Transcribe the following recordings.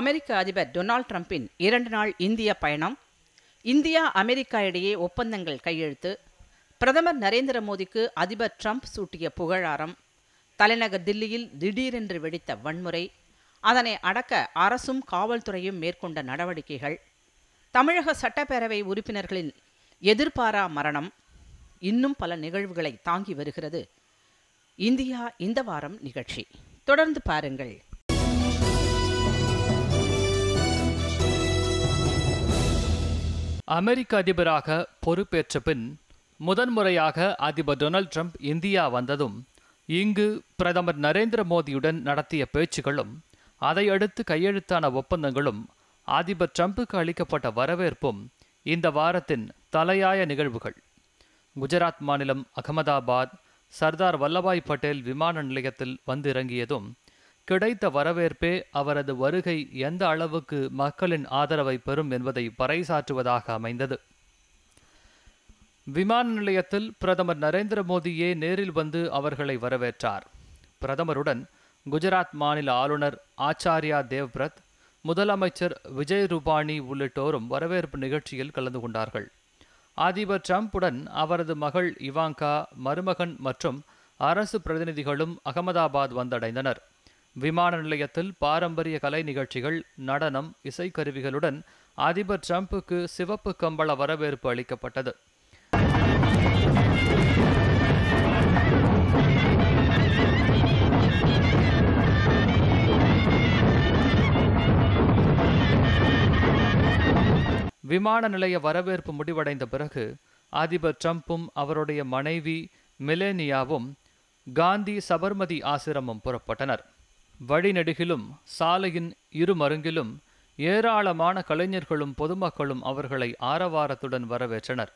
அமெரிக்க அதிபர் டொனால்ட் ட்ரம்பின் இரண்டு நாள் இந்திய பயணம் இந்தியா அமெரிக்கா இடையே ஒப்பந்தங்கள் கையெழுத்து பிரதமர் நரேந்திர மோடிக்கு அதிபர் ட்ரம்ப் சூட்டிய புகழாரம் தலைநகர் தில்லியில் திடீரென்று வெடித்த வன்முறை அதனை அடக்க அரசும் காவல்துறையும் மேற்கொண்ட நடவடிக்கைகள் தமிழக சட்டப்பேரவை உறுப்பினர்களின் எதிர்பாரா மரணம் இன்னும் பல நிகழ்வுகளை தாங்கி வருகிறது இந்தியா இந்த வாரம் நிகழ்ச்சி தொடர்ந்து பாருங்கள் அமெரிக்க அதிபராக பொறுப்பேற்ற பின் முதன்முறையாக அதிபர் டொனால்ட் ட்ரம்ப் இந்தியா வந்ததும் இங்கு பிரதமர் நரேந்திர மோடியுடன் நடத்திய பேச்சுகளும் அதையடுத்து கையெழுத்தான ஒப்பந்தங்களும் அதிபர் ட்ரம்புக்கு அளிக்கப்பட்ட வரவேற்பும் இந்த வாரத்தின் தலையாய நிகழ்வுகள் குஜராத் மாநிலம் அகமதாபாத் சர்தார் வல்லபாய் பட்டேல் விமான நிலையத்தில் வந்திறங்கியதும் கிடைத்த வரவேற்பே அவரது வருகை எந்த அளவுக்கு மக்களின் ஆதரவை பெறும் என்பதை பறைசாற்றுவதாக அமைந்தது விமான நிலையத்தில் பிரதமர் நரேந்திர மோடியே நேரில் வந்து அவர்களை வரவேற்றார் பிரதமருடன் குஜராத் மாநில ஆளுநர் ஆச்சாரியா தேவ்பிரத் முதலமைச்சர் விஜய் ரூபானி உள்ளிட்டோரும் வரவேற்பு நிகழ்ச்சியில் கலந்து கொண்டார்கள் அதிபர் ட்ரம்புடன் அவரது மகள் இவாங்கா மருமகன் மற்றும் அரசு பிரதிநிதிகளும் அகமதாபாத் வந்தடைந்தனர் விமான நிலையத்தில் பாரம்பரிய கலை நிகழ்ச்சிகள் நடனம் இசைக்கருவிகளுடன் அதிபர் ட்ரம்புக்கு சிவப்பு கம்பள வரவேற்பு அளிக்கப்பட்டது விமான நிலைய வரவேற்பு முடிவடைந்த பிறகு அதிபர் ட்ரம்பும் அவருடைய மனைவி மிலேனியாவும் காந்தி சபர்மதி ஆசிரமம் புறப்பட்டனர் வழிநெடுகிலும் சாலையின் இரு மருங்கிலும் ஏராளமான கலைஞர்களும் பொதுமக்களும் அவர்களை ஆரவாரத்துடன் வரவேற்றனர்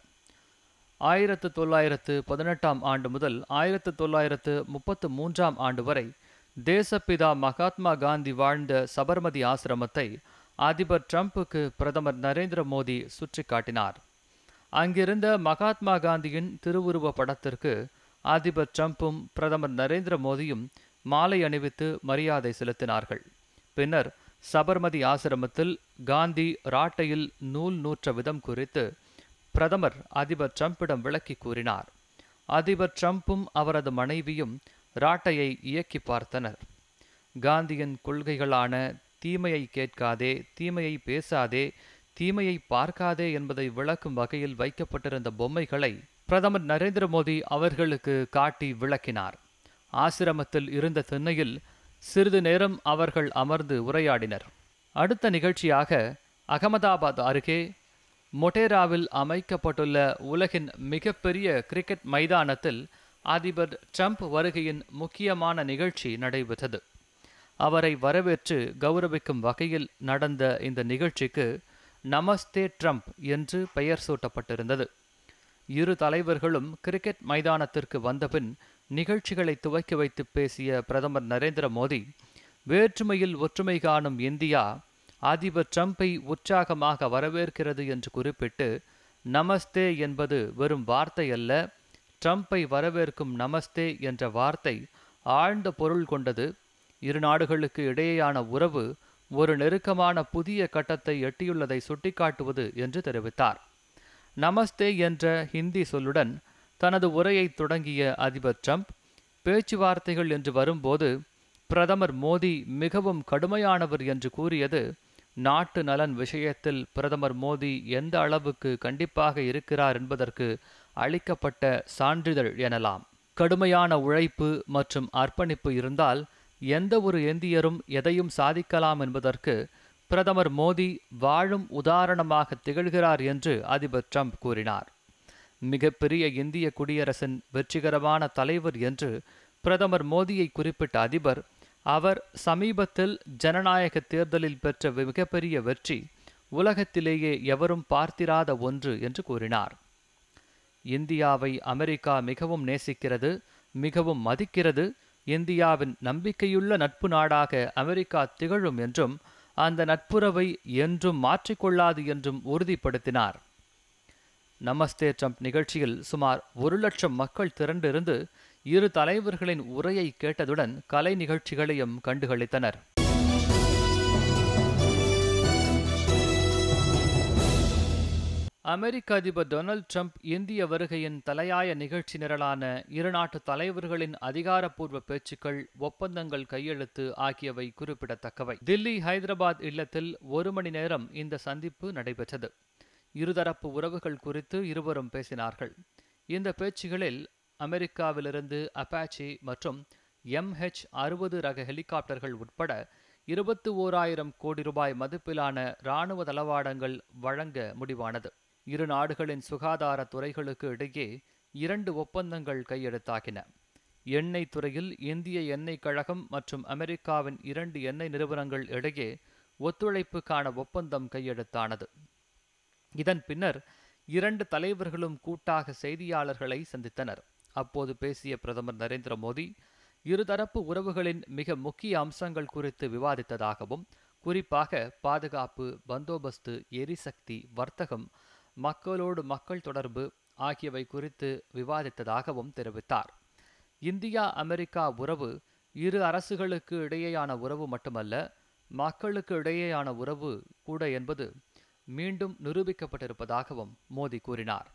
ஆயிரத்து தொள்ளாயிரத்து பதினெட்டாம் ஆண்டு முதல் ஆயிரத்து தொள்ளாயிரத்து முப்பத்து மூன்றாம் ஆண்டு வரை தேசப்பிதா மகாத்மா காந்தி வாழ்ந்த சபர்மதி ஆசிரமத்தை அதிபர் ட்ரம்புக்கு பிரதமர் நரேந்திர மோடி சுட்டிக்காட்டினார் அங்கிருந்த மகாத்மா காந்தியின் திருவுருவ படத்திற்கு அதிபர் ட்ரம்பும் பிரதமர் நரேந்திர மோடியும் மாலை அணிவித்து மரியாதை செலுத்தினார்கள் பின்னர் சபர்மதி ஆசிரமத்தில் காந்தி ராட்டையில் நூல் நூற்ற விதம் குறித்து பிரதமர் அதிபர் ட்ரம்பிடம் விளக்கி கூறினார் அதிபர் ட்ரம்பும் அவரது மனைவியும் ராட்டையை இயக்கி பார்த்தனர் காந்தியின் கொள்கைகளான தீமையை கேட்காதே தீமையை பேசாதே தீமையை பார்க்காதே என்பதை விளக்கும் வகையில் வைக்கப்பட்டிருந்த பொம்மைகளை பிரதமர் நரேந்திர மோடி அவர்களுக்கு காட்டி விளக்கினார் ஆசிரமத்தில் இருந்த திண்ணையில் சிறிது நேரம் அவர்கள் அமர்ந்து உரையாடினர் அடுத்த நிகழ்ச்சியாக அகமதாபாத் அருகே மொட்டேராவில் அமைக்கப்பட்டுள்ள உலகின் மிகப்பெரிய கிரிக்கெட் மைதானத்தில் அதிபர் ட்ரம்ப் வருகையின் முக்கியமான நிகழ்ச்சி நடைபெற்றது அவரை வரவேற்று கௌரவிக்கும் வகையில் நடந்த இந்த நிகழ்ச்சிக்கு நமஸ்தே ட்ரம்ப் என்று பெயர் சூட்டப்பட்டிருந்தது இரு தலைவர்களும் கிரிக்கெட் மைதானத்திற்கு வந்தபின் நிகழ்ச்சிகளை துவக்கி வைத்து பேசிய பிரதமர் நரேந்திர மோடி வேற்றுமையில் ஒற்றுமை காணும் இந்தியா அதிபர் ட்ரம்பை உற்சாகமாக வரவேற்கிறது என்று குறிப்பிட்டு நமஸ்தே என்பது வெறும் வார்த்தை அல்ல ட்ரம்பை வரவேற்கும் நமஸ்தே என்ற வார்த்தை ஆழ்ந்த பொருள் கொண்டது இரு நாடுகளுக்கு இடையேயான உறவு ஒரு நெருக்கமான புதிய கட்டத்தை எட்டியுள்ளதை சுட்டிக்காட்டுவது என்று தெரிவித்தார் நமஸ்தே என்ற ஹிந்தி சொல்லுடன் தனது உரையை தொடங்கிய அதிபர் ட்ரம்ப் பேச்சுவார்த்தைகள் என்று வரும்போது பிரதமர் மோடி மிகவும் கடுமையானவர் என்று கூறியது நாட்டு நலன் விஷயத்தில் பிரதமர் மோடி எந்த அளவுக்கு கண்டிப்பாக இருக்கிறார் என்பதற்கு அளிக்கப்பட்ட சான்றிதழ் எனலாம் கடுமையான உழைப்பு மற்றும் அர்ப்பணிப்பு இருந்தால் எந்த ஒரு இந்தியரும் எதையும் சாதிக்கலாம் என்பதற்கு பிரதமர் மோடி வாழும் உதாரணமாக திகழ்கிறார் என்று அதிபர் ட்ரம்ப் கூறினார் மிகப்பெரிய இந்திய குடியரசின் வெற்றிகரமான தலைவர் என்று பிரதமர் மோடியை குறிப்பிட்ட அதிபர் அவர் சமீபத்தில் ஜனநாயக தேர்தலில் பெற்ற மிகப்பெரிய வெற்றி உலகத்திலேயே எவரும் பார்த்திராத ஒன்று என்று கூறினார் இந்தியாவை அமெரிக்கா மிகவும் நேசிக்கிறது மிகவும் மதிக்கிறது இந்தியாவின் நம்பிக்கையுள்ள நட்பு நாடாக அமெரிக்கா திகழும் என்றும் அந்த நட்புறவை என்றும் மாற்றிக்கொள்ளாது என்றும் உறுதிப்படுத்தினார் நமஸ்தே ட்ரம்ப் நிகழ்ச்சியில் சுமார் ஒரு லட்சம் மக்கள் திரண்டிருந்து இரு தலைவர்களின் உரையை கேட்டதுடன் கலை நிகழ்ச்சிகளையும் கண்டுகளித்தனர் அமெரிக்க அதிபர் டொனால்ட் ட்ரம்ப் இந்திய வருகையின் தலையாய நிகழ்ச்சி நிரலான இரு நாட்டு தலைவர்களின் அதிகாரப்பூர்வ பேச்சுக்கள் ஒப்பந்தங்கள் கையெழுத்து ஆகியவை குறிப்பிடத்தக்கவை தில்லி ஹைதராபாத் இல்லத்தில் ஒரு மணி நேரம் இந்த சந்திப்பு நடைபெற்றது இருதரப்பு உறவுகள் குறித்து இருவரும் பேசினார்கள் இந்த பேச்சுகளில் அமெரிக்காவிலிருந்து அப்பாச்சி மற்றும் எம்ஹெச் அறுபது ரக ஹெலிகாப்டர்கள் உட்பட இருபத்தி ஓராயிரம் கோடி ரூபாய் மதிப்பிலான இராணுவ தளவாடங்கள் வழங்க முடிவானது இரு நாடுகளின் சுகாதார துறைகளுக்கு இடையே இரண்டு ஒப்பந்தங்கள் கையெழுத்தாகின எண்ணெய் துறையில் இந்திய எண்ணெய் கழகம் மற்றும் அமெரிக்காவின் இரண்டு எண்ணெய் நிறுவனங்கள் இடையே ஒத்துழைப்புக்கான ஒப்பந்தம் கையெழுத்தானது இதன் பின்னர் இரண்டு தலைவர்களும் கூட்டாக செய்தியாளர்களை சந்தித்தனர் அப்போது பேசிய பிரதமர் நரேந்திர மோடி இருதரப்பு உறவுகளின் மிக முக்கிய அம்சங்கள் குறித்து விவாதித்ததாகவும் குறிப்பாக பாதுகாப்பு பந்தோபஸ்து எரிசக்தி வர்த்தகம் மக்களோடு மக்கள் தொடர்பு ஆகியவை குறித்து விவாதித்ததாகவும் தெரிவித்தார் இந்தியா அமெரிக்கா உறவு இரு அரசுகளுக்கு இடையேயான உறவு மட்டுமல்ல மக்களுக்கு இடையேயான உறவு கூட என்பது மீண்டும் நிரூபிக்கப்பட்டிருப்பதாகவும் மோடி கூறினார்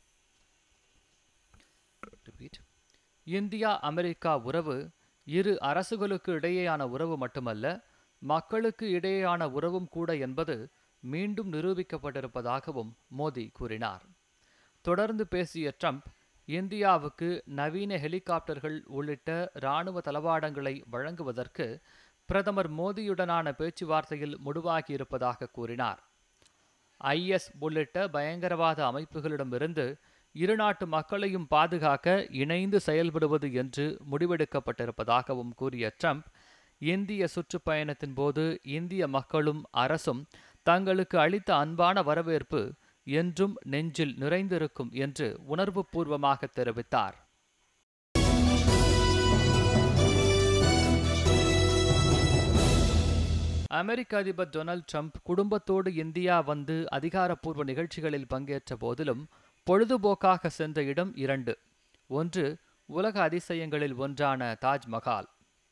இந்தியா அமெரிக்கா உறவு இரு அரசுகளுக்கு இடையேயான உறவு மட்டுமல்ல மக்களுக்கு இடையேயான உறவும் கூட என்பது மீண்டும் நிரூபிக்கப்பட்டிருப்பதாகவும் மோடி கூறினார் தொடர்ந்து பேசிய ட்ரம்ப் இந்தியாவுக்கு நவீன ஹெலிகாப்டர்கள் உள்ளிட்ட இராணுவ தளவாடங்களை வழங்குவதற்கு பிரதமர் மோடியுடனான பேச்சுவார்த்தையில் முடிவாகியிருப்பதாக கூறினார் ஐஎஸ் உள்ளிட்ட பயங்கரவாத அமைப்புகளிடமிருந்து இரு நாட்டு மக்களையும் பாதுகாக்க இணைந்து செயல்படுவது என்று முடிவெடுக்கப்பட்டிருப்பதாகவும் கூறிய ட்ரம்ப் இந்திய சுற்றுப்பயணத்தின் போது இந்திய மக்களும் அரசும் தங்களுக்கு அளித்த அன்பான வரவேற்பு என்றும் நெஞ்சில் நிறைந்திருக்கும் என்று உணர்வுபூர்வமாக தெரிவித்தார் அமெரிக்க அதிபர் டொனால்ட் ட்ரம்ப் குடும்பத்தோடு இந்தியா வந்து அதிகாரப்பூர்வ நிகழ்ச்சிகளில் பங்கேற்ற போதிலும் பொழுதுபோக்காக சென்ற இடம் இரண்டு ஒன்று உலக அதிசயங்களில் ஒன்றான தாஜ்மஹால்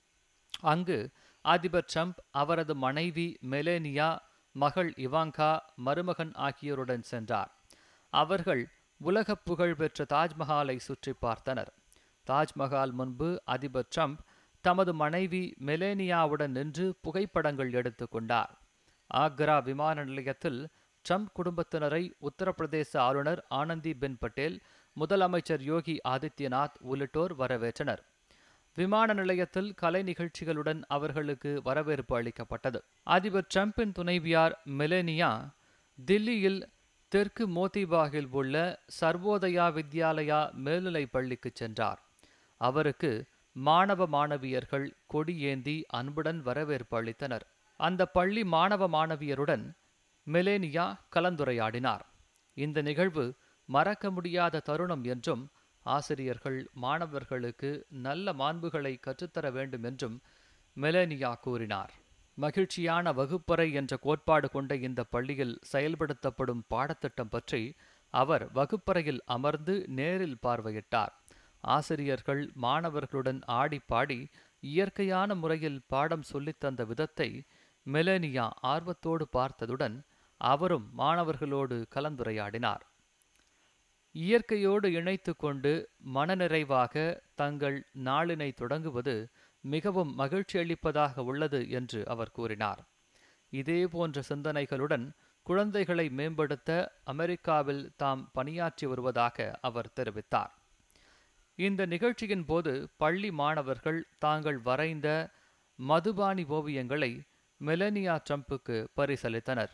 அங்கு அதிபர் ட்ரம்ப் அவரது மனைவி மெலேனியா மகள் இவாங்கா மருமகன் ஆகியோருடன் சென்றார் அவர்கள் உலக புகழ்பெற்ற தாஜ்மஹாலை சுற்றி பார்த்தனர் தாஜ்மஹால் முன்பு அதிபர் ட்ரம்ப் தமது மனைவி மெலேனியாவுடன் நின்று புகைப்படங்கள் எடுத்து கொண்டார் ஆக்ரா விமான நிலையத்தில் ட்ரம்ப் குடும்பத்தினரை உத்தரப்பிரதேச ஆளுநர் ஆனந்திபென் பட்டேல் முதலமைச்சர் யோகி ஆதித்யநாத் உள்ளிட்டோர் வரவேற்றனர் விமான நிலையத்தில் கலை நிகழ்ச்சிகளுடன் அவர்களுக்கு வரவேற்பு அளிக்கப்பட்டது அதிபர் ட்ரம்பின் துணைவியார் மெலேனியா தில்லியில் தெற்கு மோதிபாகில் உள்ள சர்வோதயா வித்யாலயா மேல்நிலைப் பள்ளிக்கு சென்றார் அவருக்கு மாணவ மாணவியர்கள் கொடி ஏந்தி அன்புடன் வரவேற்பு அளித்தனர் அந்த பள்ளி மாணவ மாணவியருடன் மெலேனியா கலந்துரையாடினார் இந்த நிகழ்வு மறக்க முடியாத தருணம் என்றும் ஆசிரியர்கள் மாணவர்களுக்கு நல்ல மாண்புகளை கற்றுத்தர வேண்டும் என்றும் மெலேனியா கூறினார் மகிழ்ச்சியான வகுப்பறை என்ற கோட்பாடு கொண்ட இந்த பள்ளியில் செயல்படுத்தப்படும் பாடத்திட்டம் பற்றி அவர் வகுப்பறையில் அமர்ந்து நேரில் பார்வையிட்டார் ஆசிரியர்கள் மாணவர்களுடன் ஆடி பாடி இயற்கையான முறையில் பாடம் சொல்லித்தந்த விதத்தை மெலேனியா ஆர்வத்தோடு பார்த்ததுடன் அவரும் மாணவர்களோடு கலந்துரையாடினார் இயற்கையோடு இணைத்து கொண்டு மனநிறைவாக தங்கள் நாளினை தொடங்குவது மிகவும் மகிழ்ச்சி அளிப்பதாக உள்ளது என்று அவர் கூறினார் இதே போன்ற சிந்தனைகளுடன் குழந்தைகளை மேம்படுத்த அமெரிக்காவில் தாம் பணியாற்றி வருவதாக அவர் தெரிவித்தார் இந்த நிகழ்ச்சியின் போது பள்ளி மாணவர்கள் தாங்கள் வரைந்த மதுபானி ஓவியங்களை மெலனியா ட்ரம்புக்கு பரிசளித்தனர்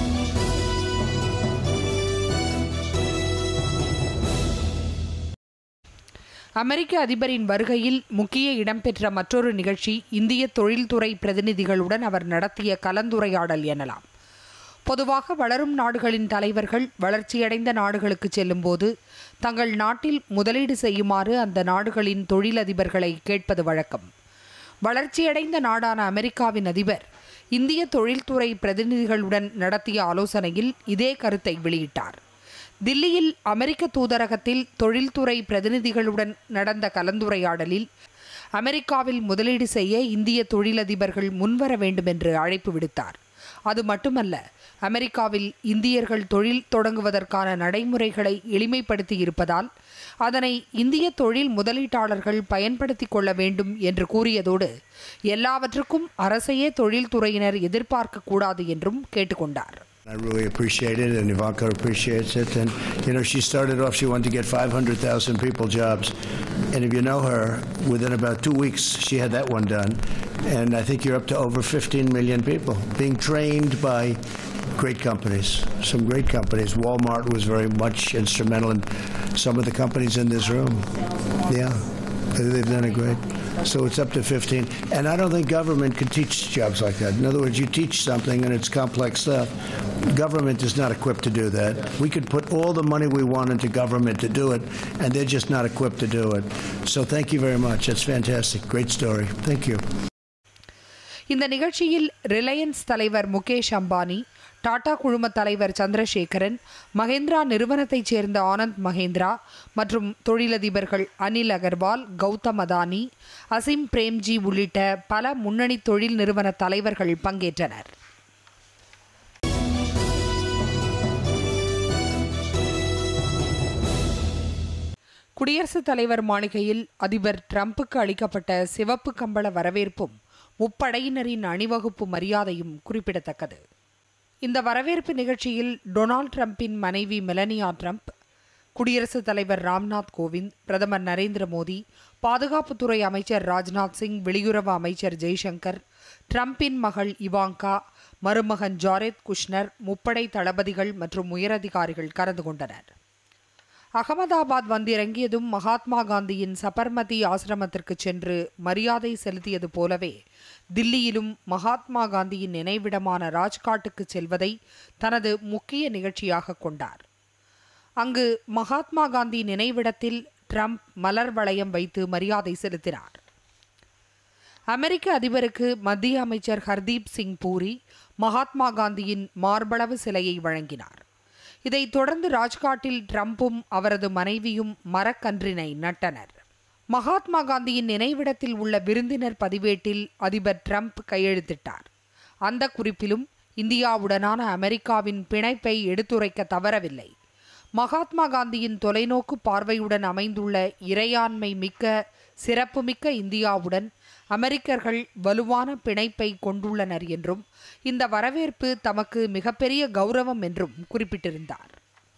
அமெரிக்க அதிபரின் வருகையில் முக்கிய இடம்பெற்ற மற்றொரு நிகழ்ச்சி இந்திய தொழில்துறை பிரதிநிதிகளுடன் அவர் நடத்திய கலந்துரையாடல் எனலாம் பொதுவாக வளரும் நாடுகளின் தலைவர்கள் வளர்ச்சியடைந்த நாடுகளுக்கு செல்லும்போது தங்கள் நாட்டில் முதலீடு செய்யுமாறு அந்த நாடுகளின் தொழிலதிபர்களை கேட்பது வழக்கம் வளர்ச்சியடைந்த நாடான அமெரிக்காவின் அதிபர் இந்திய தொழில்துறை பிரதிநிதிகளுடன் நடத்திய ஆலோசனையில் இதே கருத்தை வெளியிட்டார் தில்லியில் அமெரிக்க தூதரகத்தில் தொழில்துறை பிரதிநிதிகளுடன் நடந்த கலந்துரையாடலில் அமெரிக்காவில் முதலீடு செய்ய இந்திய தொழிலதிபர்கள் முன்வர வேண்டும் என்று அழைப்பு விடுத்தார் அது மட்டுமல்ல அமெரிக்காவில் இந்தியர்கள் தொழில் தொடங்குவதற்கான நடைமுறைகளை எளிமைப்படுத்தி இருப்பதால் அதனை இந்திய தொழில் முதலீட்டாளர்கள் பயன்படுத்திக் கொள்ள வேண்டும் என்று கூறியதோடு எல்லாவற்றுக்கும் அரசையே தொழில்துறையினர் எதிர்பார்க்க கூடாது என்றும் கேட்டுக்கொண்டார் I really appreciate it, and Ivanka appreciates it. And you know, she started off; she wanted to get 500,000 people jobs, and if you know her, within about two weeks, she had that one done. And I think you're up to over 15 million people being trained by great companies, some great companies. Walmart was very much instrumental in some of the companies in this room. Yeah, they've done a great. So it's up to 15. And I don't think government can teach jobs like that. In other words, you teach something and it's complex stuff. Government is not equipped to do that. We could put all the money we want into government to do it, and they're just not equipped to do it. So thank you very much. That's fantastic. Great story. Thank you. இந்த நிகழ்ச்சியில் Reliance தலைவர் முகேஷ் அம்பானி டாடா குழும தலைவர் சந்திரசேகரன் மகேந்திரா நிறுவனத்தைச் சேர்ந்த ஆனந்த் மகேந்திரா மற்றும் தொழிலதிபர்கள் அனில் அகர்வால் கௌதம் அதானி அசிம் பிரேம்ஜி உள்ளிட்ட பல முன்னணி தொழில் நிறுவன தலைவர்கள் பங்கேற்றனர் குடியரசுத் தலைவர் மாளிகையில் அதிபர் டிரம்புக்கு அளிக்கப்பட்ட சிவப்பு கம்பள வரவேற்பும் முப்படையினரின் அணிவகுப்பு மரியாதையும் குறிப்பிடத்தக்கது இந்த வரவேற்பு நிகழ்ச்சியில் டொனால்ட் ட்ரம்பின் மனைவி மெலனியா ட்ரம்ப் குடியரசுத் தலைவர் ராம்நாத் கோவிந்த் பிரதமர் நரேந்திர மோடி பாதுகாப்புத்துறை அமைச்சர் ராஜ்நாத் சிங் வெளியுறவு அமைச்சர் ஜெய்சங்கர் ட்ரம்பின் மகள் இவாங்கா மருமகன் ஜாரேத் குஷ்னர் முப்படை தளபதிகள் மற்றும் உயரதிகாரிகள் கலந்து கொண்டனர் அகமதாபாத் வந்திறங்கியதும் மகாத்மா காந்தியின் சபர்மதி ஆசிரமத்திற்கு சென்று மரியாதை செலுத்தியது போலவே தில்லியிலும் மகாத்மா காந்தியின் நினைவிடமான ராஜ்காட்டுக்கு செல்வதை தனது முக்கிய நிகழ்ச்சியாக கொண்டார் அங்கு மகாத்மா காந்தி நினைவிடத்தில் ட்ரம்ப் மலர் வளையம் வைத்து மரியாதை செலுத்தினார் அமெரிக்க அதிபருக்கு மத்திய அமைச்சர் ஹர்தீப் சிங் பூரி மகாத்மா காந்தியின் மார்பளவு சிலையை வழங்கினார் இதைத் தொடர்ந்து ராஜ்காட்டில் ட்ரம்பும் அவரது மனைவியும் மரக்கன்றினை நட்டனர் மகாத்மா காந்தியின் நினைவிடத்தில் உள்ள விருந்தினர் பதிவேட்டில் அதிபர் ட்ரம்ப் கையெழுத்திட்டார் அந்த குறிப்பிலும் இந்தியாவுடனான அமெரிக்காவின் பிணைப்பை எடுத்துரைக்க தவறவில்லை மகாத்மா காந்தியின் தொலைநோக்கு பார்வையுடன் அமைந்துள்ள இறையாண்மை மிக்க சிறப்புமிக்க இந்தியாவுடன் அமெரிக்கர்கள் வலுவான பிணைப்பை கொண்டுள்ளனர் என்றும் இந்த வரவேற்பு தமக்கு மிகப்பெரிய கௌரவம் என்றும் குறிப்பிட்டிருந்தார்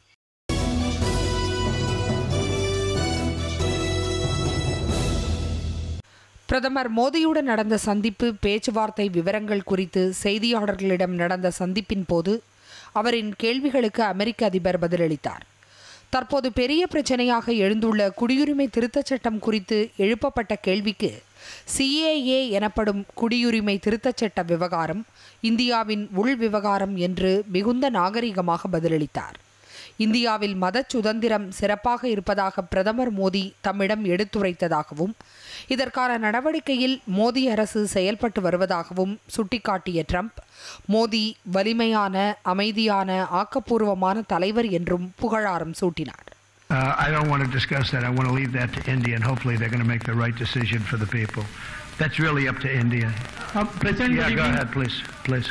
பிரதமர் மோடியுடன் நடந்த சந்திப்பு பேச்சுவார்த்தை விவரங்கள் குறித்து செய்தியாளர்களிடம் நடந்த சந்திப்பின் போது அவரின் கேள்விகளுக்கு அமெரிக்க அதிபர் பதிலளித்தார் தற்போது பெரிய பிரச்சனையாக எழுந்துள்ள குடியுரிமை திருத்தச் சட்டம் குறித்து எழுப்பப்பட்ட கேள்விக்கு சிஏஏ எனப்படும் குடியுரிமை திருத்தச் சட்ட விவகாரம் இந்தியாவின் உள் விவகாரம் என்று மிகுந்த நாகரிகமாக பதிலளித்தார் இந்தியாவில் மத சுதந்திரம் சிறப்பாக இருப்பதாக பிரதமர் மோடி தம்மிடம் எடுத்துரைத்ததாகவும் இதற்கான நடவடிக்கையில் மோடி அரசு செயல்பட்டு வருவதாகவும் சுட்டிக்காட்டிய ட்ரம்ப் மோடி வலிமையான அமைதியான ஆக்கப்பூர்வமான தலைவர் என்றும் புகழாரம் சூட்டினார் Uh, I don't want to discuss that. I want to leave that to India, and hopefully they're going to make the right decision for the people. That's really up to India. Uh, President, Yeah, good go evening. ahead, please, please.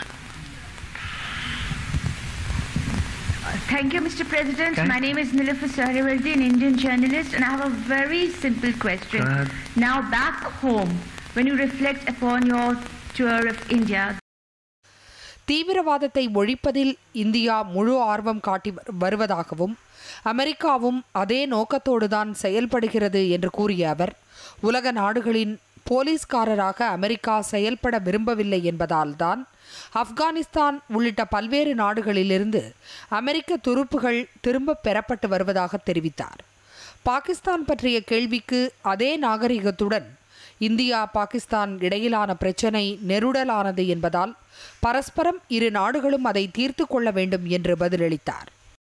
Thank you, Mr. President. Okay. My name is Nilüfer Sahrawardy, an Indian journalist, and I have a very simple question. Go ahead. Now, back home, when you reflect upon your tour of India, தீவிரவாதத்தை ஒழிப்பதில் India முழு ஆர்வம் காட்டி வரு- வருவதாகவும் அமெரிக்காவும் அதே நோக்கத்தோடுதான் செயல்படுகிறது என்று கூறிய அவர் உலக நாடுகளின் போலீஸ்காரராக அமெரிக்கா செயல்பட விரும்பவில்லை என்பதால் தான் ஆப்கானிஸ்தான் உள்ளிட்ட பல்வேறு நாடுகளிலிருந்து அமெரிக்க துருப்புகள் திரும்பப் பெறப்பட்டு வருவதாக தெரிவித்தார் பாகிஸ்தான் பற்றிய கேள்விக்கு அதே நாகரிகத்துடன் இந்தியா பாகிஸ்தான் இடையிலான பிரச்சினை நெருடலானது என்பதால் பரஸ்பரம் இரு நாடுகளும் அதை தீர்த்து கொள்ள வேண்டும் என்று பதிலளித்தார்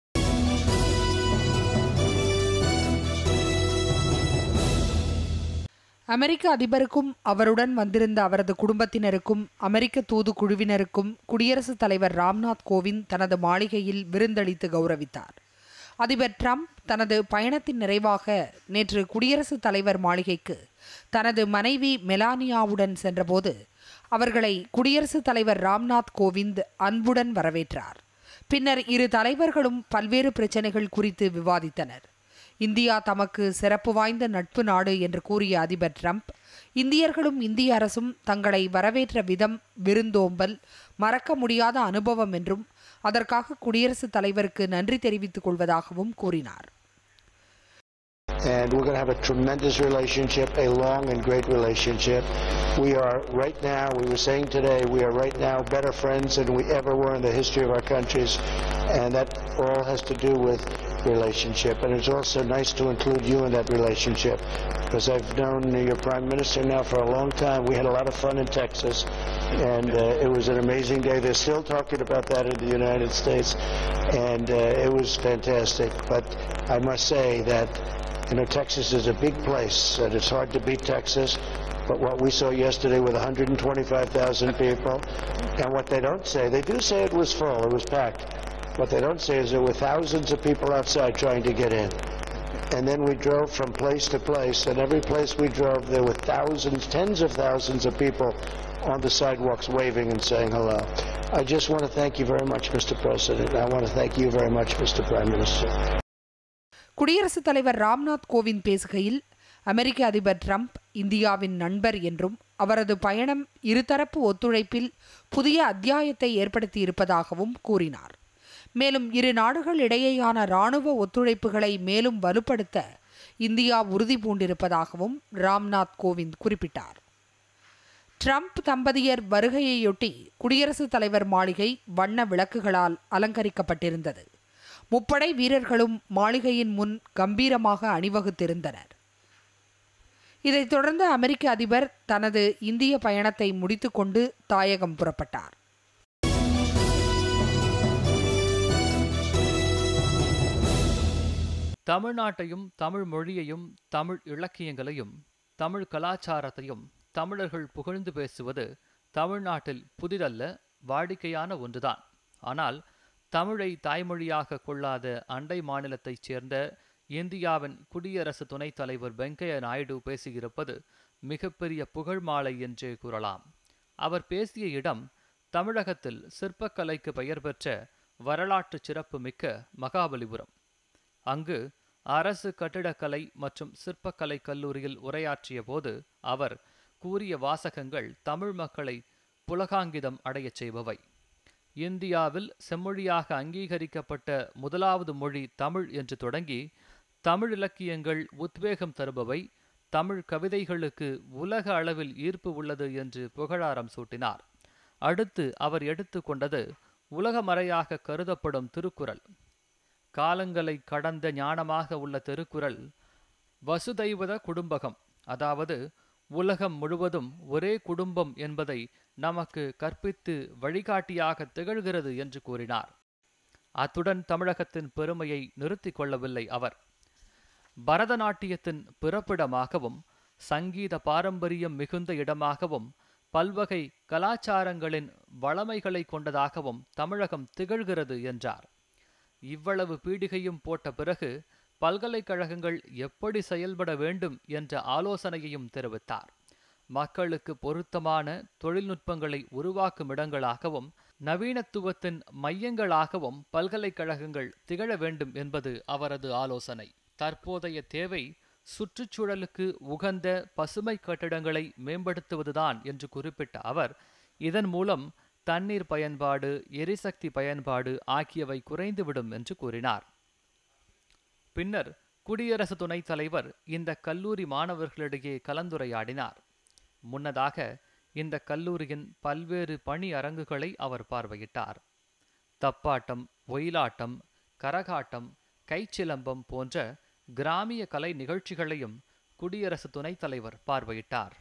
அமெரிக்க அதிபருக்கும் அவருடன் வந்திருந்த அவரது குடும்பத்தினருக்கும் அமெரிக்க தூது குழுவினருக்கும் குடியரசுத் தலைவர் ராம்நாத் கோவிந்த் தனது மாளிகையில் விருந்தளித்து கௌரவித்தார் அதிபர் ட்ரம்ப் தனது பயணத்தின் நிறைவாக நேற்று குடியரசுத் தலைவர் மாளிகைக்கு தனது மனைவி மெலானியாவுடன் சென்றபோது அவர்களை குடியரசுத் தலைவர் ராம்நாத் கோவிந்த் அன்புடன் வரவேற்றார் பின்னர் இரு தலைவர்களும் பல்வேறு பிரச்சனைகள் குறித்து விவாதித்தனர் இந்தியா தமக்கு சிறப்பு வாய்ந்த நட்பு நாடு என்று கூறிய அதிபர் ட்ரம்ப் இந்தியர்களும் இந்திய அரசும் தங்களை வரவேற்ற விதம் விருந்தோம்பல் மறக்க முடியாத அனுபவம் என்றும் அதற்காக குடியரசுத் தலைவருக்கு நன்றி தெரிவித்துக் கொள்வதாகவும் கூறினார் and we're going to have a tremendous relationship, a long and great relationship. We are right now, we were saying today, we are right now better friends than we ever were in the history of our countries, and that all has to do with relationship. And it's also nice to include you in that relationship, because I've known your Prime Minister now for a long time. We had a lot of fun in Texas, and uh, it was an amazing day. They're still talking about that in the United States, and uh, it was fantastic. But I must say that you know, Texas is a big place, and it's hard to beat Texas. But what we saw yesterday with 125,000 people, and what they don't say, they do say it was full, it was packed. What they don't say is there were thousands of people outside trying to get in. And then we drove from place to place, and every place we drove, there were thousands, tens of thousands of people on the sidewalks waving and saying hello. I just want to thank you very much, Mr. President. I want to thank you very much, Mr. Prime Minister. குடியரசுத் தலைவர் ராம்நாத் கோவிந்த் பேசுகையில் அமெரிக்க அதிபர் Trump இந்தியாவின் நண்பர் என்றும் அவரது பயணம் இருதரப்பு ஒத்துழைப்பில் புதிய அத்தியாயத்தை ஏற்படுத்தியிருப்பதாகவும் கூறினார் மேலும் இரு நாடுகள் இடையேயான இராணுவ ஒத்துழைப்புகளை மேலும் வலுப்படுத்த இந்தியா உறுதி பூண்டிருப்பதாகவும் ராம்நாத் கோவிந்த் குறிப்பிட்டார் ட்ரம்ப் தம்பதியர் வருகையையொட்டி குடியரசுத் தலைவர் மாளிகை வண்ண விளக்குகளால் அலங்கரிக்கப்பட்டிருந்தது முப்படை வீரர்களும் மாளிகையின் முன் கம்பீரமாக அணிவகுத்திருந்தனர் இதைத் தொடர்ந்து அமெரிக்க அதிபர் தனது இந்திய பயணத்தை முடித்துக்கொண்டு தாயகம் புறப்பட்டார் தமிழ்நாட்டையும் தமிழ் மொழியையும் தமிழ் இலக்கியங்களையும் தமிழ் கலாச்சாரத்தையும் தமிழர்கள் புகழ்ந்து பேசுவது தமிழ்நாட்டில் புதிதல்ல வாடிக்கையான ஒன்றுதான் ஆனால் தமிழை தாய்மொழியாக கொள்ளாத அண்டை மாநிலத்தைச் சேர்ந்த இந்தியாவின் குடியரசு துணைத் தலைவர் வெங்கையா நாயுடு பேசியிருப்பது மிகப்பெரிய புகழ் மாலை என்றே கூறலாம் அவர் பேசிய இடம் தமிழகத்தில் சிற்பக்கலைக்கு பெயர் பெற்ற வரலாற்று சிறப்பு மிக்க மகாபலிபுரம் அங்கு அரசு கட்டிடக்கலை மற்றும் சிற்பக்கலை கல்லூரியில் உரையாற்றிய போது அவர் கூறிய வாசகங்கள் தமிழ் மக்களை புலகாங்கிதம் அடையச் செய்பவை இந்தியாவில் செம்மொழியாக அங்கீகரிக்கப்பட்ட முதலாவது மொழி தமிழ் என்று தொடங்கி தமிழ் இலக்கியங்கள் உத்வேகம் தருபவை தமிழ் கவிதைகளுக்கு உலக அளவில் ஈர்ப்பு உள்ளது என்று புகழாரம் சூட்டினார் அடுத்து அவர் எடுத்துக்கொண்டது உலகமறையாக கருதப்படும் திருக்குறள் காலங்களை கடந்த ஞானமாக உள்ள திருக்குறள் வசுதைவத குடும்பகம் அதாவது உலகம் முழுவதும் ஒரே குடும்பம் என்பதை நமக்கு கற்பித்து வழிகாட்டியாக திகழ்கிறது என்று கூறினார் அத்துடன் தமிழகத்தின் பெருமையை நிறுத்திக் கொள்ளவில்லை அவர் பரதநாட்டியத்தின் பிறப்பிடமாகவும் சங்கீத பாரம்பரியம் மிகுந்த இடமாகவும் பல்வகை கலாச்சாரங்களின் வளமைகளை கொண்டதாகவும் தமிழகம் திகழ்கிறது என்றார் இவ்வளவு பீடிகையும் போட்ட பிறகு பல்கலைக்கழகங்கள் எப்படி செயல்பட வேண்டும் என்ற ஆலோசனையையும் தெரிவித்தார் மக்களுக்கு பொருத்தமான தொழில்நுட்பங்களை உருவாக்கும் இடங்களாகவும் நவீனத்துவத்தின் மையங்களாகவும் பல்கலைக்கழகங்கள் திகழ வேண்டும் என்பது அவரது ஆலோசனை தற்போதைய தேவை சுற்றுச்சூழலுக்கு உகந்த பசுமை கட்டிடங்களை மேம்படுத்துவதுதான் என்று குறிப்பிட்ட அவர் இதன் மூலம் தண்ணீர் பயன்பாடு எரிசக்தி பயன்பாடு ஆகியவை குறைந்துவிடும் என்று கூறினார் பின்னர் குடியரசு துணைத் தலைவர் இந்த கல்லூரி மாணவர்களிடையே கலந்துரையாடினார் முன்னதாக இந்த கல்லூரியின் பல்வேறு பணி அரங்குகளை அவர் பார்வையிட்டார் தப்பாட்டம் ஒயிலாட்டம் கரகாட்டம் கைச்சிலம்பம் போன்ற கிராமிய கலை நிகழ்ச்சிகளையும் குடியரசு துணைத் தலைவர் பார்வையிட்டார்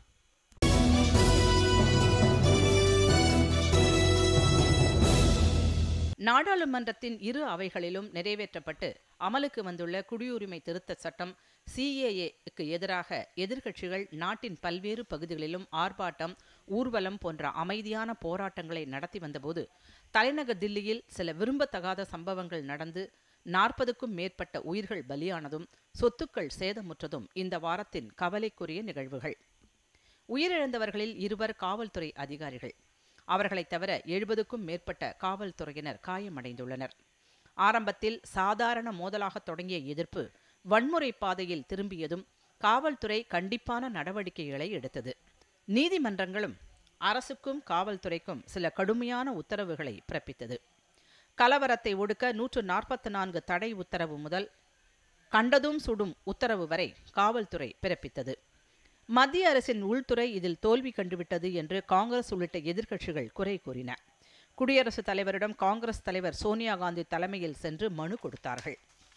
நாடாளுமன்றத்தின் இரு அவைகளிலும் நிறைவேற்றப்பட்டு அமலுக்கு வந்துள்ள குடியுரிமை திருத்த சட்டம் சிஏஏக்கு எதிராக எதிர்க்கட்சிகள் நாட்டின் பல்வேறு பகுதிகளிலும் ஆர்ப்பாட்டம் ஊர்வலம் போன்ற அமைதியான போராட்டங்களை நடத்தி வந்தபோது தலைநகர் தில்லியில் சில விரும்பத்தகாத சம்பவங்கள் நடந்து நாற்பதுக்கும் மேற்பட்ட உயிர்கள் பலியானதும் சொத்துக்கள் சேதமுற்றதும் இந்த வாரத்தின் கவலைக்குரிய நிகழ்வுகள் உயிரிழந்தவர்களில் இருவர் காவல்துறை அதிகாரிகள் அவர்களைத் தவிர எழுபதுக்கும் மேற்பட்ட காவல்துறையினர் காயமடைந்துள்ளனர் ஆரம்பத்தில் சாதாரண மோதலாக தொடங்கிய எதிர்ப்பு வன்முறை பாதையில் திரும்பியதும் காவல்துறை கண்டிப்பான நடவடிக்கைகளை எடுத்தது நீதிமன்றங்களும் அரசுக்கும் காவல்துறைக்கும் சில கடுமையான உத்தரவுகளை பிறப்பித்தது கலவரத்தை ஒடுக்க நூற்று நாற்பத்தி நான்கு தடை உத்தரவு முதல் கண்டதும் சுடும் உத்தரவு வரை காவல்துறை பிறப்பித்தது மத்திய அரசின் உள்துறை இதில் தோல்வி கண்டுவிட்டது என்று காங்கிரஸ் உள்ளிட்ட எதிர்க்கட்சிகள் குறை கூறின குடியரசுத் தலைவரிடம் காங்கிரஸ் தலைவர் சோனியா காந்தி தலைமையில் சென்று மனு கொடுத்தார்கள்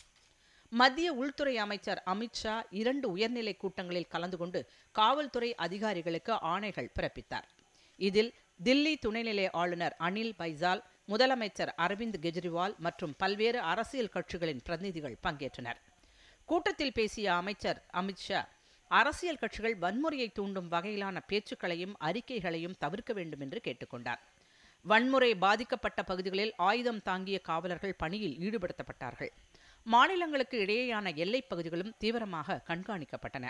மத்திய உள்துறை அமைச்சர் அமித்ஷா இரண்டு உயர்நிலை கூட்டங்களில் கலந்து கொண்டு காவல்துறை அதிகாரிகளுக்கு ஆணைகள் பிறப்பித்தார் இதில் தில்லி துணைநிலை ஆளுநர் அனில் பைசால் முதலமைச்சர் அரவிந்த் கெஜ்ரிவால் மற்றும் பல்வேறு அரசியல் கட்சிகளின் பிரதிநிதிகள் பங்கேற்றனர் கூட்டத்தில் பேசிய அமைச்சர் அமித்ஷா அரசியல் கட்சிகள் வன்முறையை தூண்டும் வகையிலான பேச்சுக்களையும் அறிக்கைகளையும் தவிர்க்க வேண்டும் என்று கேட்டுக்கொண்டார் வன்முறை பாதிக்கப்பட்ட பகுதிகளில் ஆயுதம் தாங்கிய காவலர்கள் பணியில் ஈடுபடுத்தப்பட்டார்கள் மாநிலங்களுக்கு இடையேயான எல்லைப் பகுதிகளும் தீவிரமாக கண்காணிக்கப்பட்டன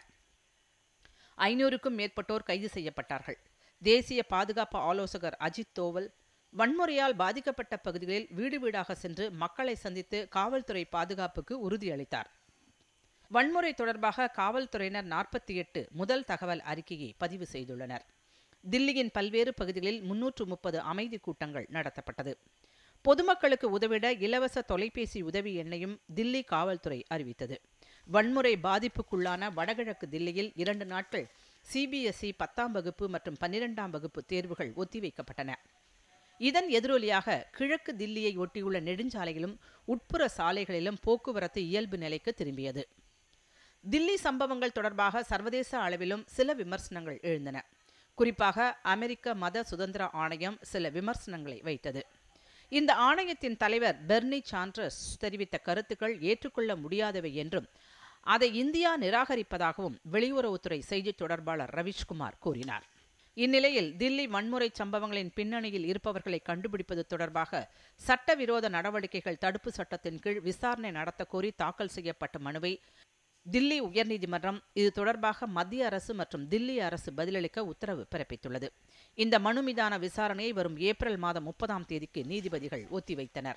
ஐநூறுக்கும் மேற்பட்டோர் கைது செய்யப்பட்டார்கள் தேசிய பாதுகாப்பு ஆலோசகர் அஜித் தோவல் வன்முறையால் பாதிக்கப்பட்ட பகுதிகளில் வீடு வீடாக சென்று மக்களை சந்தித்து காவல்துறை பாதுகாப்புக்கு உறுதியளித்தார் வன்முறை தொடர்பாக காவல்துறையினர் நாற்பத்தி எட்டு முதல் தகவல் அறிக்கையை பதிவு செய்துள்ளனர் தில்லியின் பல்வேறு பகுதிகளில் முன்னூற்று முப்பது அமைதி கூட்டங்கள் நடத்தப்பட்டது பொதுமக்களுக்கு உதவிட இலவச தொலைபேசி உதவி எண்ணையும் தில்லி காவல்துறை அறிவித்தது வன்முறை பாதிப்புக்குள்ளான வடகிழக்கு தில்லியில் இரண்டு நாட்கள் சிபிஎஸ்இ பத்தாம் வகுப்பு மற்றும் பன்னிரெண்டாம் வகுப்பு தேர்வுகள் ஒத்திவைக்கப்பட்டன இதன் எதிரொலியாக கிழக்கு தில்லியை ஒட்டியுள்ள நெடுஞ்சாலையிலும் உட்புற சாலைகளிலும் போக்குவரத்து இயல்பு நிலைக்கு திரும்பியது தில்லி சம்பவங்கள் தொடர்பாக சர்வதேச அளவிலும் சில விமர்சனங்கள் எழுந்தன குறிப்பாக அமெரிக்க மத சுதந்திர ஆணையம் சில விமர்சனங்களை வைத்தது இந்த ஆணையத்தின் தலைவர் பெர்னி சாண்ட்ரஸ் தெரிவித்த கருத்துக்கள் ஏற்றுக்கொள்ள முடியாதவை என்றும் அதை இந்தியா நிராகரிப்பதாகவும் வெளியுறவுத்துறை செய்தித் தொடர்பாளர் ரவீஷ்குமார் கூறினார் இந்நிலையில் தில்லி வன்முறை சம்பவங்களின் பின்னணியில் இருப்பவர்களை கண்டுபிடிப்பது தொடர்பாக சட்டவிரோத நடவடிக்கைகள் தடுப்பு சட்டத்தின் கீழ் விசாரணை நடத்த கோரி தாக்கல் செய்யப்பட்ட மனுவை தில்லி உயர்நீதிமன்றம் இது தொடர்பாக மத்திய அரசு மற்றும் தில்லி அரசு பதிலளிக்க உத்தரவு பிறப்பித்துள்ளது இந்த மனு மீதான விசாரணையை வரும் ஏப்ரல் மாதம் முப்பதாம் தேதிக்கு நீதிபதிகள் ஒத்திவைத்தனர்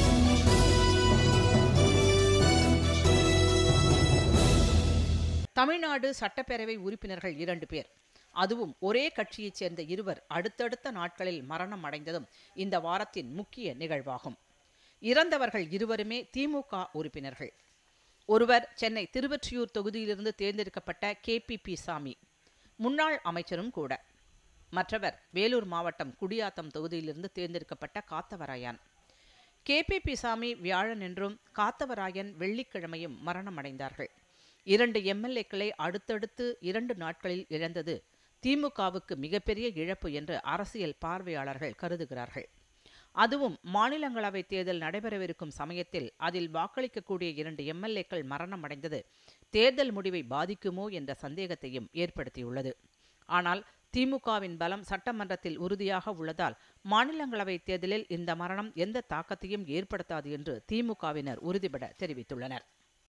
தமிழ்நாடு சட்டப்பேரவை உறுப்பினர்கள் இரண்டு பேர் அதுவும் ஒரே கட்சியைச் சேர்ந்த இருவர் அடுத்தடுத்த நாட்களில் மரணம் அடைந்ததும் இந்த வாரத்தின் முக்கிய நிகழ்வாகும் இறந்தவர்கள் இருவருமே திமுக உறுப்பினர்கள் ஒருவர் சென்னை திருவொற்றியூர் தொகுதியிலிருந்து தேர்ந்தெடுக்கப்பட்ட கே பி பி சாமி முன்னாள் அமைச்சரும் கூட மற்றவர் வேலூர் மாவட்டம் குடியாத்தம் தொகுதியிலிருந்து தேர்ந்தெடுக்கப்பட்ட காத்தவராயன் கே பி பி சாமி வியாழன் என்றும் காத்தவராயன் வெள்ளிக்கிழமையும் மரணமடைந்தார்கள் இரண்டு எம்எல்ஏக்களை அடுத்தடுத்து இரண்டு நாட்களில் இழந்தது திமுகவுக்கு மிகப்பெரிய இழப்பு என்று அரசியல் பார்வையாளர்கள் கருதுகிறார்கள் அதுவும் மாநிலங்களவை தேர்தல் நடைபெறவிருக்கும் சமயத்தில் அதில் வாக்களிக்கக்கூடிய இரண்டு எம்எல்ஏக்கள் மரணமடைந்தது தேர்தல் முடிவை பாதிக்குமோ என்ற சந்தேகத்தையும் ஏற்படுத்தியுள்ளது ஆனால் திமுகவின் பலம் சட்டமன்றத்தில் உறுதியாக உள்ளதால் மாநிலங்களவை தேர்தலில் இந்த மரணம் எந்த தாக்கத்தையும் ஏற்படுத்தாது என்று திமுகவினர் உறுதிபட தெரிவித்துள்ளனர்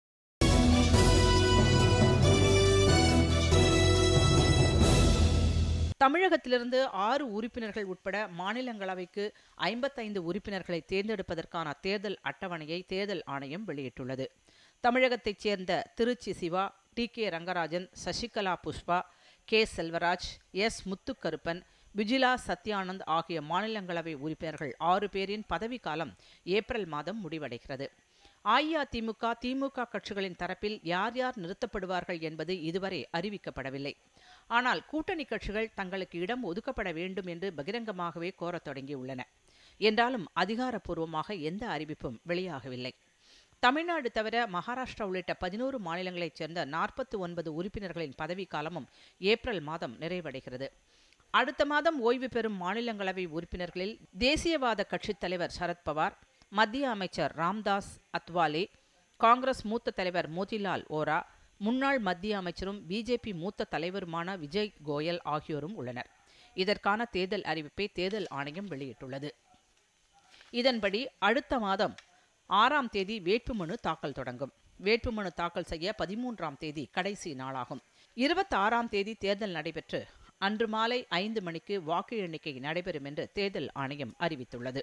தமிழகத்திலிருந்து ஆறு உறுப்பினர்கள் உட்பட மாநிலங்களவைக்கு ஐம்பத்தைந்து உறுப்பினர்களை தேர்ந்தெடுப்பதற்கான தேர்தல் அட்டவணையை தேர்தல் ஆணையம் வெளியிட்டுள்ளது தமிழகத்தைச் சேர்ந்த Tiruchi Siva T K Rangarajan Sasikala Pushpa K Selvaraj S Muthukaruppan Vijila Sathyanand ஆகிய மாநிலங்களவை உறுப்பினர்கள் ஆறு பேரின் பதவிக்காலம் ஏப்ரல் மாதம் முடிவடைகிறது அஇஅதிமுக திமுக கட்சிகளின் தரப்பில் யார் யார் நிறுத்தப்படுவார்கள் என்பது இதுவரை அறிவிக்கப்படவில்லை ஆனால் கூட்டணி கட்சிகள் தங்களுக்கு இடம் ஒதுக்கப்பட வேண்டும் என்று பகிரங்கமாகவே கோரத் தொடங்கியுள்ளன என்றாலும் அதிகாரப்பூர்வமாக எந்த அறிவிப்பும் வெளியாகவில்லை தமிழ்நாடு தவிர மகாராஷ்டிரா உள்ளிட்ட பதினோரு மாநிலங்களைச் சேர்ந்த நாற்பத்தி ஒன்பது உறுப்பினர்களின் பதவிக்காலமும் ஏப்ரல் மாதம் நிறைவடைகிறது அடுத்த மாதம் ஓய்வு பெறும் மாநிலங்களவை உறுப்பினர்களில் தேசியவாத கட்சித் தலைவர் சரத்பவார் மத்திய அமைச்சர் ராம்தாஸ் அத்வாலே காங்கிரஸ் மூத்த தலைவர் மோதிலால் ஓரா முன்னாள் மத்திய அமைச்சரும் பிஜேபி மூத்த தலைவருமான விஜய் கோயல் ஆகியோரும் உள்ளனர் இதற்கான தேர்தல் அறிவிப்பை தேர்தல் ஆணையம் வெளியிட்டுள்ளது இதன்படி அடுத்த மாதம் ஆறாம் தேதி வேட்புமனு தாக்கல் தொடங்கும் வேட்புமனு தாக்கல் செய்ய பதிமூன்றாம் தேதி கடைசி நாளாகும் இருபத்தி ஆறாம் தேதி தேர்தல் நடைபெற்று அன்று மாலை ஐந்து மணிக்கு வாக்கு எண்ணிக்கை நடைபெறும் என்று தேர்தல் ஆணையம் அறிவித்துள்ளது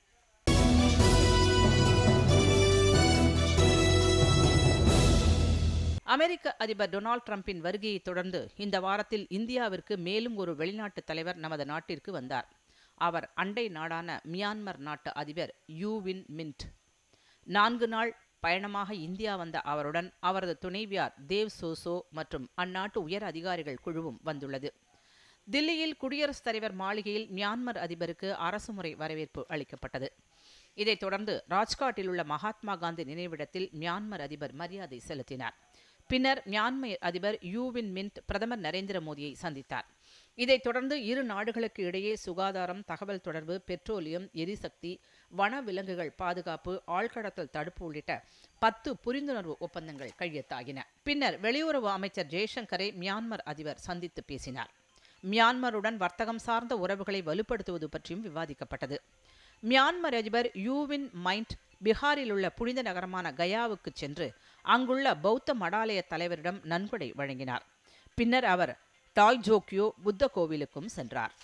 அமெரிக்க அதிபர் டொனால்ட் ட்ரம்பின் வருகையை தொடர்ந்து இந்த வாரத்தில் இந்தியாவிற்கு மேலும் ஒரு வெளிநாட்டு தலைவர் நமது நாட்டிற்கு வந்தார் அவர் அண்டை நாடான மியான்மர் நாட்டு அதிபர் யூவின் மின்ட் நான்கு நாள் பயணமாக இந்தியா வந்த அவருடன் அவரது துணைவியார் தேவ் சோசோ மற்றும் அந்நாட்டு உயர் அதிகாரிகள் குழுவும் வந்துள்ளது தில்லியில் குடியரசுத் தலைவர் மாளிகையில் மியான்மர் அதிபருக்கு அரசுமுறை வரவேற்பு அளிக்கப்பட்டது இதைத் தொடர்ந்து ராஜ்காட்டில் உள்ள மகாத்மா காந்தி நினைவிடத்தில் மியான்மர் அதிபர் மரியாதை செலுத்தினார் பின்னர் மியான்மர் அதிபர் யூவின் மின்ட் பிரதமர் நரேந்திர மோடியை சந்தித்தார் இதைத் தொடர்ந்து இரு நாடுகளுக்கு இடையே சுகாதாரம் தகவல் தொடர்பு பெட்ரோலியம் எரிசக்தி வன விலங்குகள் பாதுகாப்பு ஆழ்கடத்தல் தடுப்பு உள்ளிட்ட பத்து புரிந்துணர்வு ஒப்பந்தங்கள் கையெழுத்தாகின பின்னர் வெளியுறவு அமைச்சர் ஜெய்சங்கரை மியான்மர் அதிபர் சந்தித்து பேசினார் மியான்மருடன் வர்த்தகம் சார்ந்த உறவுகளை வலுப்படுத்துவது பற்றியும் விவாதிக்கப்பட்டது மியான்மர் அதிபர் யூவின் மைண்ட் பீகாரில் உள்ள புனித நகரமான கயாவுக்கு சென்று அங்குள்ள பௌத்த மடாலய தலைவரிடம் நன்கொடை வழங்கினார் பின்னர் அவர் டாய் ஜோக்கியோ புத்த கோவிலுக்கும் சென்றார்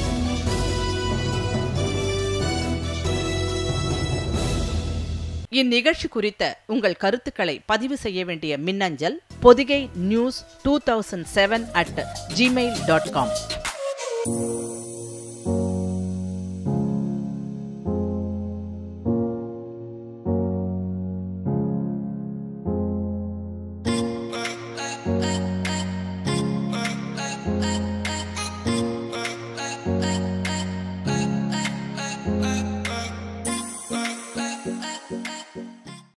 இந்நிகழ்ச்சி குறித்த உங்கள் கருத்துக்களை பதிவு செய்ய வேண்டிய மின்னஞ்சல் Pothigai news two thousand seven at Gmail dot com